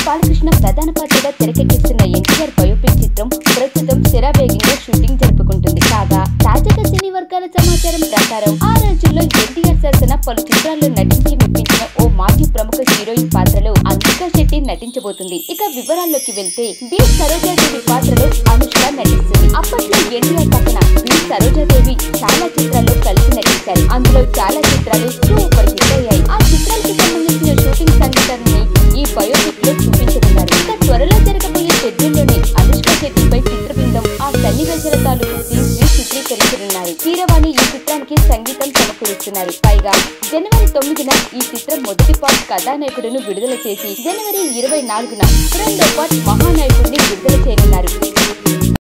బాలకృష్ణ ప్రధాన పాత్రగా తెరకెక్కిస్తున్న ఎన్టీఆర్ బయోపిక్ చిత్రం ప్రస్తుతం శరావేగంగా షూటింగ్ జరుపుకుంటుంది కాగా తాజాగా సినీ వర్గాల సమాచారం ప్రకారం ఆ రోజుల్లో ఎన్టీఆర్ సరసన పలు చిత్రాల్లో నటించి మెప్పించిన ఓ మాజీ ప్రముఖ హీరోయిన్ పాత్రలో అనుష్క శెట్టి నటించబోతుంది ఇక వివరాల్లోకి వెళ్తే బి సరోజాదేవి పాత్రలో అనుష్క నటిస్తుంది అప్పట్లో ఎన్టీఆర్ పక్కన బి సరోజాదేవి చాలా చిత్రాల్లో కలిసి నటించారు అందులో చాలా చిత్రాలు సూపర్ హిట్ అయ్యాయి ఆ చిత్రాలకు సంబంధించిన షూటింగ్ సంఘటనని ఈ బయోపిక్ లో చూపించనున్నారు ఇక త్వరలో జరగబోయే షెడ్యూల్లోనే అనుష్క శెట్టిపై చిత్రబృందం ఆ సన్నివేశాల తాలూకు సీన్స్ ని చిత్రీకరించనున్నారు కీరవాణి ఈ చిత్రానికి సంగీతం సమకూరుస్తున్నారు పైగా జనవరి తొమ్మిదిన ఈ చిత్రం మొదటి పార్ట్ కథానాయకుడును విడుదల చేసి జనవరి ఇరవై నాలుగున రెండో పార్ట్ మహానాయకుడిని విడుదల చేయనున్నారు